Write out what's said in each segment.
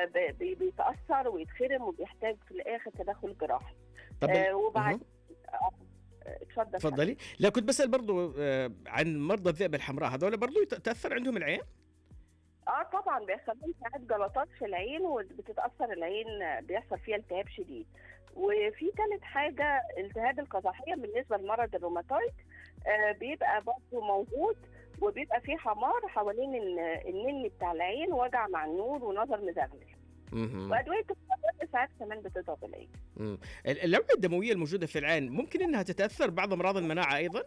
ب- بي- بيتاثر ويتخرم وبيحتاج في الاخر تدخل جراحي طب آه وبعد مهم. آه، آه، اتفضل تفضلي لا كنت بسال برضو آه، عن مرضى الذئب الحمراء هذول برضو يت- تاثر عندهم العين اه طبعا بيحصل لهم ساعات جلطات في العين وبتتاثر العين آه، بيحصل فيها التهاب شديد وفي ثالث حاجه التهاب القزحيه بالنسبه لمرض الروماتويد آه بيبقى برضه موجود وبيبقى فيه حمار حوالين ال- النن بتاع العين وجع مع النور ونظر مزغلل مهم. وادويه القزحيه ساعات كمان بتضرب العين مم. ال- الاوعيه الدمويه الموجوده في العين ممكن انها تتاثر بعض امراض المناعه ايضا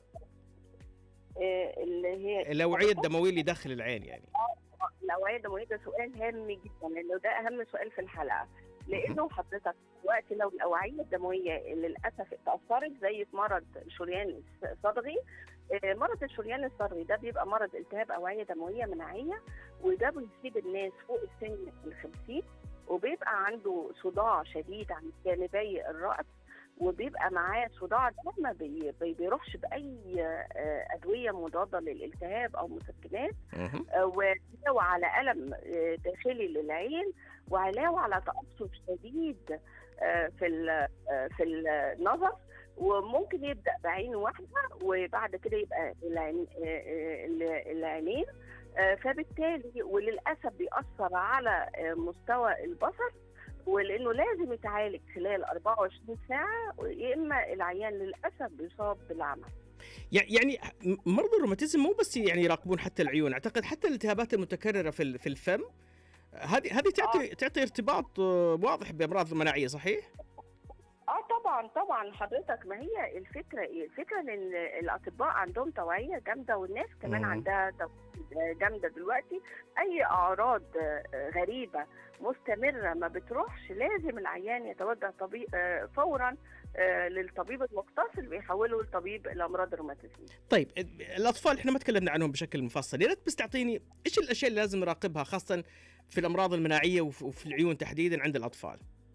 آه اللي هي الاوعيه الدمويه اللي داخل العين يعني الاوعيه الدمويه ده سؤال هام جدا لانه ده اهم سؤال في الحلقه لانه حضرتك دلوقتي لو الاوعيه الدمويه للاسف اتاثرت زي في مرض الشريان الصدغي آه، مرض الشريان الصدغي ده بيبقى مرض التهاب اوعيه دمويه مناعيه وده بيصيب الناس فوق السن الخمسين وبيبقى عنده صداع شديد عن جانبي الراس وبيبقى معاه صداع ده ما بي- بي- بيروحش باي آه، ادويه مضاده للالتهاب او مسكنات مهم. آه، وعلاوه على الم آه، داخلي للعين وعلاوه على تاثر شديد آه، في ال- آه، في النظر وممكن يبدا بعين واحده وبعد كده يبقى العين آه، آه، ال- العينين آه، فبالتالي وللاسف بيأثر على آه، مستوى البصر ولانه لازم يتعالج خلال 24 ساعه يا اما العيان للاسف بيصاب بالعمى يع- يعني م- مرضى الروماتيزم مو بس يعني يراقبون حتى العيون اعتقد حتى الالتهابات المتكرره في ال- في الفم هذه هذه تعطي تعطي ارتباط آه، واضح بامراض المناعيه صحيح؟ اه طبعا طبعا حضرتك ما هي الفكره ايه؟ الفكره ان ال- الاطباء عندهم توعيه جامده والناس كمان مم. عندها توعيه جامده دلوقتي اي اعراض آه، غريبه مستمره ما بتروحش لازم العيان يتوجه طبيب آه، فورا آه، للطبيب المختص اللي بيحوله لطبيب الامراض الروماتيزميه. طيب الاطفال احنا ما تكلمنا عنهم بشكل مفصل يا ريت بس تعطيني ايش الاشياء اللي لازم نراقبها خاصه في الامراض المناعيه وف- وفي العيون تحديدا عند الاطفال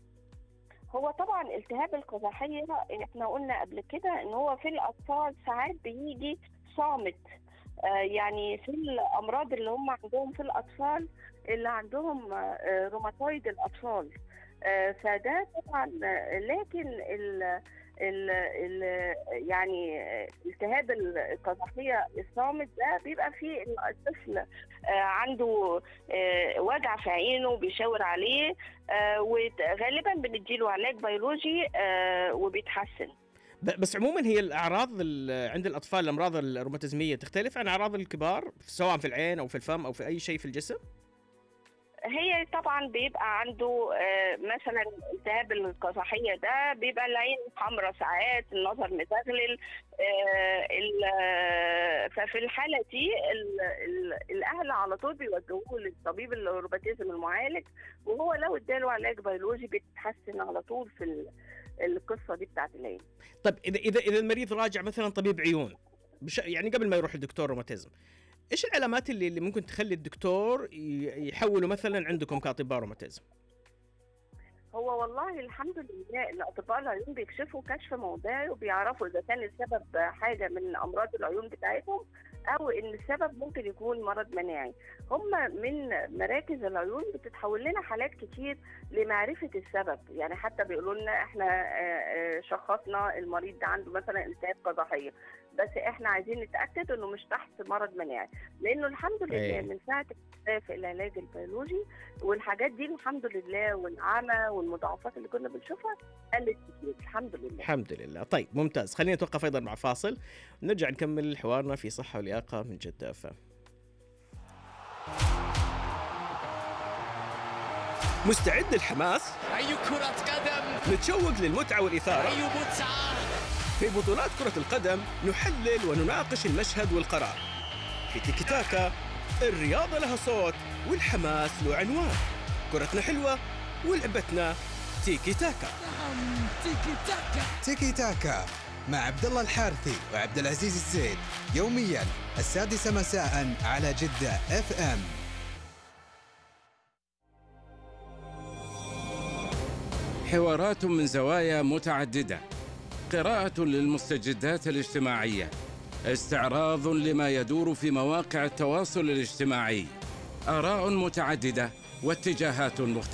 هو طبعا التهاب القزحيه احنا قلنا قبل كده ان هو في الاطفال ساعات بيجي صامت آه يعني في الامراض اللي هم عندهم في الاطفال اللي عندهم آه روماتويد الاطفال آه فده طبعا آه، لكن ال ال ال يعني آه، التهاب القزحيه الصامت ده بيبقى فيه الطفل آه، عنده آه، وجع في عينه بيشاور عليه آه، وغالبا بنديله علاج بيولوجي آه، وبيتحسن ب- بس عموما هي الاعراض ال- عند الاطفال الامراض الروماتيزميه تختلف عن اعراض الكبار سواء في العين او في الفم او في اي شيء في الجسم هي طبعا بيبقى عنده آه، مثلا التهاب القزحيه ده بيبقى العين حمراء ساعات النظر مزغلل آه، ال- آه، ففي الحاله دي ال- ال- الاهل على طول بيوجهوه للطبيب الروماتيزم المعالج وهو لو اداله علاج بيولوجي بيتحسن على طول في ال- القصه دي بتاعت العين طيب اذا اذا اذا المريض راجع مثلا طبيب عيون بش يعني قبل ما يروح لدكتور روماتيزم ايش العلامات اللي اللي ممكن تخلي الدكتور ي- يحوله مثلا عندكم كاطباء روماتيزم هو والله الحمد لله ان اطباء العيون بيكشفوا كشف موضعي وبيعرفوا اذا كان السبب حاجه من امراض العيون بتاعتهم او ان السبب ممكن يكون مرض مناعي هم من مراكز العيون بتتحول لنا حالات كتير لمعرفه السبب يعني حتى بيقولوا لنا احنا آه، آه، شخصنا المريض ده عنده مثلا التهاب قزحيه بس احنا عايزين نتاكد انه مش تحت مرض مناعي لانه الحمد لله أيه. من ساعه اكتشاف العلاج البيولوجي والحاجات دي الحمد لله والعمى والمضاعفات اللي كنا بنشوفها قلت كتير الحمد لله الحمد لله طيب ممتاز خلينا نتوقف ايضا مع فاصل نرجع نكمل حوارنا في صحه ولياقه من جده اف مستعد للحماس أي كرة قدم نتشوق للمتعه والاثاره أي متعة في بطولات كرة القدم نحلل ونناقش المشهد والقرار في تيكي تاكا الرياضة لها صوت والحماس له عنوان كرتنا حلوة ولعبتنا تيكي تاكا نعم تيكي تاكا تيكي تاكا مع عبد الله الحارثي وعبد العزيز الزيد يوميا السادسة مساء على جدة اف ام حوارات من زوايا متعددة قراءة للمستجدات الاجتماعية استعراض لما يدور في مواقع التواصل الاجتماعي آراء متعددة واتجاهات مختلفة